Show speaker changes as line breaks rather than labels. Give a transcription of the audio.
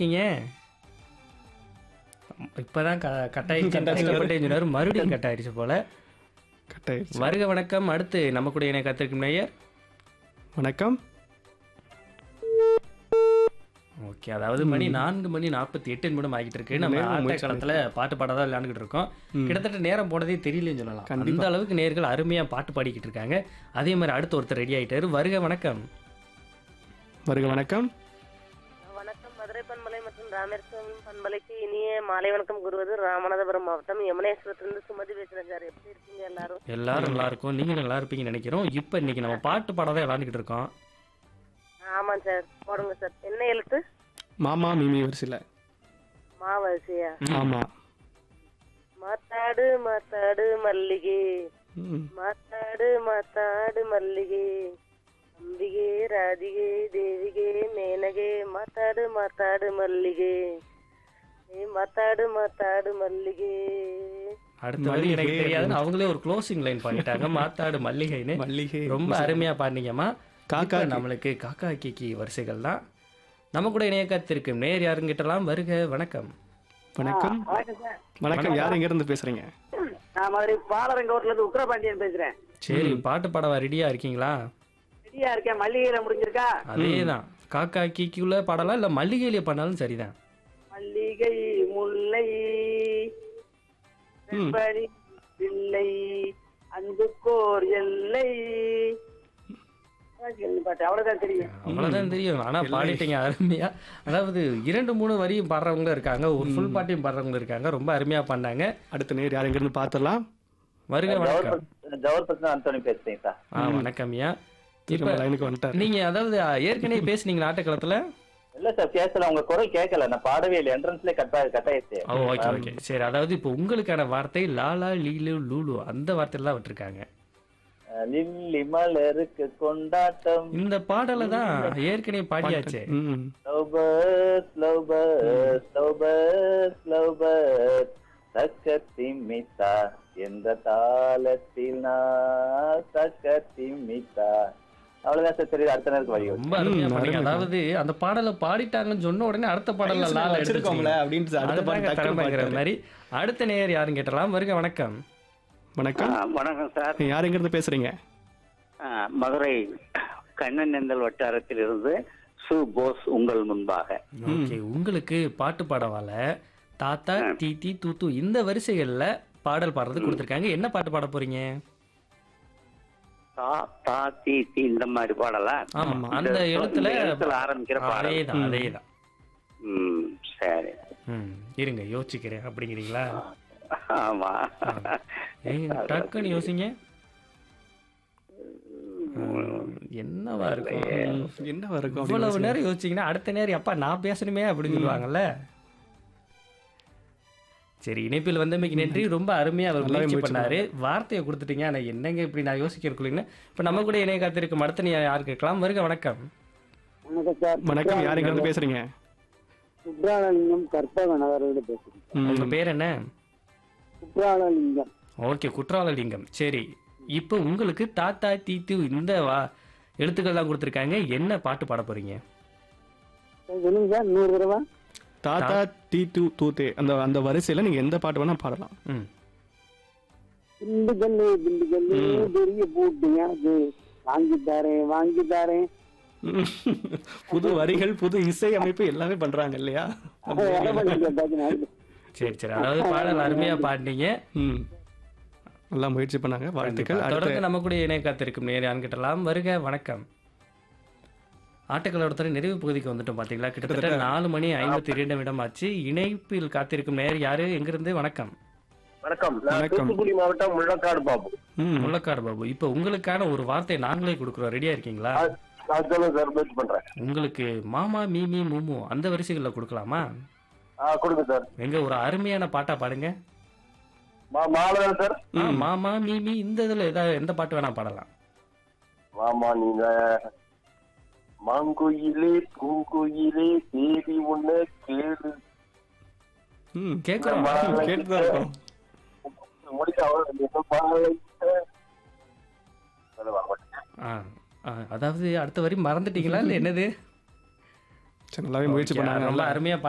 இருக்கீங்க இப்பதான் க கட்டாயிடுச்சு கஷ்டப்பட்டு சொன்னாரு மறுபடியும் கட்டாயிடுச்சு போல
கட்டாயிடுச்சு
வருக வணக்கம் அடுத்து நம்ம கூட இணைய காத்திருக்கும் நேயர்
வணக்கம்
ஓகே அதாவது மணி நான்கு மணி நாற்பத்தி எட்டு நிமிடம் ஆகிட்டு இருக்கு நம்ம
நேரம்
ஆட்ட
முயற்சி
காலத்துல பாட்டு பாடாதான் விளையாண்டுக்கிட்டு இருக்கோம்
ம்.
கிட்டத்தட்ட நேரம் போனதே தெரியலன்னு சொல்லலாம்
கண்டிப்பா.
அந்த அளவுக்கு நேர்கள் அருமையா பாட்டு பாடிக்கிட்டு இருக்காங்க அதே மாதிரி அடுத்து ஒருத்தர் ரெடி ஆயிட்டாரு வருக வணக்கம்
வருக வணக்கம்
வணக்கம் மதுரை பண்பலை மற்றும் ராமேஸ்வரம் பண்பலைக்கு இனிய மாலை வணக்கம் கூறுவது ராமநாதபுரம் மாவட்டம் யமுனேஸ்வரத்திலிருந்து சுமதி பேசுறேன் சார் எப்படி இருக்கீங்க எல்லாரும்
எல்லாரும் நல்லா இருக்கும் நீங்களும் நல்லா இருப்பீங்கன்னு நினைக்கிறோம் இப்போ இன்னைக்கு நம்ம பாட்டு பாடாதான் விளையாண்டுக்கிட்டு இருக்கோம்
ஆமாம் சார் போடுங்க சார் என்ன எழுத்து
மாமா மிமி வரிசையில்
மாவரிசையா
ஆமா
மாத்தாடு மாத்தாடு மல்லிகை
ம்.
மாத்தாடு மாத்தாடு மல்லிகை அம்பிகே ராதிகே தேவிகே மேனகே மாத்தாடு மாத்தாடு மல்லிகை ஏ மாத்தாடு மாத்தாடு மல்லிகை
அடுத்த வரி எனக்கு
மல்லிகை
தெரியாதுன்னு அவங்களே ஒரு க்ளோசிங் லைன் பண்ணிட்டாங்க மாத்தாடு மல்லிகைன்னு
மல்லிகை
ரொம்ப அருமையா பாடினீங்கம்மா
காக்கா
இப்ப நம்மளுக்கு காக்கா கிக்கி வரிசைகள் தான் நம்ம கூட இணைய காத்திருக்கும் நேர் யாருங்கிட்டலாம் வருக வணக்கம்
வணக்கம் வணக்கம் யார் எங்க இருந்து பேசுறீங்க
நான் மதுரை பாலரங்கோட்ல இருந்து உக்ரபாண்டியன் பேசுறேன்
சரி பாட்டு பாடவா ரெடியா இருக்கீங்களா
ரெடியா இருக்கேன் மல்லிகையில முடிஞ்சிருக்கா
அதேதான் காக்கா கிக்கியுள்ள பாடலாம் இல்ல மல்லிகையிலே பண்ணாலும் சரிதான்
மல்லிகை முல்லை செம்பரி பிள்ளை அன்புக்கோர் எல்லை என்ன பாட்டு அவ்வளவுதான் தெரியும்
அவ்வளவுதான் தெரியும் ஆனா பாடிட்டீங்க அருமையா அதாவது இரண்டு மூணு வரியும் பாடுறவங்களும் இருக்காங்க ஒரு ஃபுல் பாட்டையும் பாடுறவங்களும் இருக்காங்க ரொம்ப அருமையா பண்ணாங்க
அடுத்த நேர் யார் எங்க இருந்து பார்த்துடலாம்
வருக வணக்கம்
ஜவஹர் பிரசன் அந்தோனி பேசுறேன் சார்
ஆ வணக்கம் ஐயா
திரும்ப
இப்ப
லைனுக்கு வந்துட்டார்
நீங்க அதாவது ஏற்கனவே பேசுனீங்களா ஆட்டக்களத்துல
இல்ல சார் பேசல உங்க குரல் கேட்கல நான் பாடவே இல்லை என்ட்ரன்ஸ்ல கட் கட் ஆயிடுச்சு
ஓ ஓகே ஓகே சரி அதாவது இப்போ உங்களுக்கான வார்த்தை லாலா லீலு லூலு அந்த வார்த்தையில தான் விட்டுருக்காங்க
அஹ் லில்லி மலருக்கு கொண்டாட்டம்
இந்த பாடலை தான் ஏற்கனவே பாடியாச்சே
ம்
love birds love birds love birds love birds தக்க திம்மித்தா எந்த தாளத்தில் நான் தக்க திம்மித்தா அவ்வளவுதான் சார் தெரியுது அடுத்த நேரத்துக்கு வழி
ரொம்ப அருமையா
ம்,
பண்ணீங்க
அருமை.
அதாவது அந்த பாடலை பாடிட்டாங்கன்னு சொன்ன உடனே அடுத்த பாடல்ல லாலா
வச்சிருக்கோம்ல
எடுத்துக்கோங்களே
அப்படின்ட்டு அடுத்த பாட்டு டக்குனு
திறமைங்கிற
பாடிட்டாரு.
மாதிரி அடுத்த நேயர் யாருன்னு கேட்டலாம் வருக வணக்கம்
வணக்கம்
வணக்கம் சார்
யார் எங்க இருந்து பேசுறீங்க
மதுரை கண்ணன் நெந்தல் வட்டாரத்தில் இருந்து சு போஸ் உங்கள் முன்பாக
ஓகே உங்களுக்கு பாட்டு பாடவால தாத்தா தீத்தி தூத்து இந்த வரிசைகள்ல பாடல் பாடுறது கொடுத்துருக்காங்க என்ன பாட்டு பாட போறீங்க
தா தா தி தி இந்த மாதிரி பாடலாம்
ஆமா
ஆமா.
அந்த
இந்த
எழுத்துல
எழுத்துல ஆரம்பிக்கிற பாடல்
அதேதான் அதேதான்
ம் சரி
ம் இருங்க யோசிக்கிறேன் அப்படிங்கிறீங்களா
ஆமா
ஏங்க, டக்குன்னு யோசிங்க ம், என்னவா இருக்கும்
என்ன இருக்கும்
இவ்வளவு நேரம் யோசிச்சீங்கன்னா அடுத்த நேரம் அப்பா நான் பேசணுமே அப்படின்னு சொல்லுவாங்கல்ல சரி இணைப்பில் வந்தமைக்கு நன்றி ரொம்ப அருமையா அவர்
நல்லாவே
முயற்சி
முயற்சி
பண்ணாரு வார்த்தையை கொடுத்துட்டீங்க ஆனா என்னங்க இப்படி நான் யோசிக்கிறக்குள்ளீங்க இப்ப நம்ம கூட இணைய காத்திருக்கும் அடுத்த நீ யார் கேட்கலாம் வருக வணக்கம்
வணக்கம் சார்
வணக்கம் யார் எங்க இருந்து பேசுறீங்க
குப்ராலலிங்கம் கற்பக நகரோடு பேசுறேன்
ம்.
உங்க பேர் என்ன
குப்ராலலிங்கம்
ஓகே குற்றாலலிங்கம் சரி இப்போ உங்களுக்கு தாத்தா தீத்து இந்த வா எழுத்துக்கள் தான் கொடுத்துருக்காங்க என்ன பாட்டு பாட போறீங்க
சொல்லுங்க சார் நூறு தடவை
தாத்தா டி டூ தூத்தே அந்த அந்த வரிசையில நீங்க எந்த பாட்டு வேணா பாடலாம்
ம்
திண்டுக்கல்லு திண்டுக்கல்லு பெரிய பூட்டு எனக்கு வாங்கி தரேன் வாங்கி தரேன்
ம். புது வரிகள் புது இசை அமைப்பு எல்லாமே பண்றாங்க இல்லையா
சரி சரி அதாவது பாடல் அருமையா பாடினீங்க
ம் நல்லா முயற்சி பண்ணாங்க வாழ்த்துக்கள் அடுத்த
தொடர்ந்து நம்ம கூட இணைய காத்திருக்கும் நேர் யான்கிட்டலாம் வருக வணக்கம் ஆட்டக்கலோடத்தோட நிறைவு பகுதிக்கு வந்துட்டோம் பாத்தீங்களா கிட்டத்தட்ட நாலு மணி ஐம்பத்தி இரண்டு நிமிடம் ஆச்சு இணைப்பில் காத்திருக்கும் நேர் யாரு எங்கிருந்து வணக்கம்
வணக்கம் நான்
வணக்கம்.
தூத்துக்குடி மாவட்டம் முள்ளக்காடு பாபு
ம்
முள்ளக்காடு பாபு இப்போ உங்களுக்கான ஒரு வார்த்தை நாங்களே கொடுக்குறோம் ரெடியா இருக்கீங்களா
நான் சொல்லுங்க சார் முயற்சி பண்றேன்
உங்களுக்கு மாமா மீமி மூமு அந்த வரிசைகளில் கொடுக்கலாமா
ஆ கொடுங்க சார்
எங்க ஒரு அருமையான பாட்டா பாடுங்க
மா மாலை சார்
ஆ, மாமா மீமி இந்த இதுல ஏதாவது எந்த பாட்டு வேணா பாடலாம்
ஆமா நீங்க மாங்குயிலே பூங்குயிலே தேவி ஒண்ணு கேளு
ம்
கேட்குறோம்
கேட்டுதான் இருக்கோம்
முடிக்க அவன் என்ன மாலை அது வர மாட்டேன்
ஆ, ஆ, அதாவது அடுத்த வரி மறந்துட்டீங்களா இல்ல என்னது
சரி நல்லாவே முயற்சி பண்ணாங்க
ரொம்ப அருமையா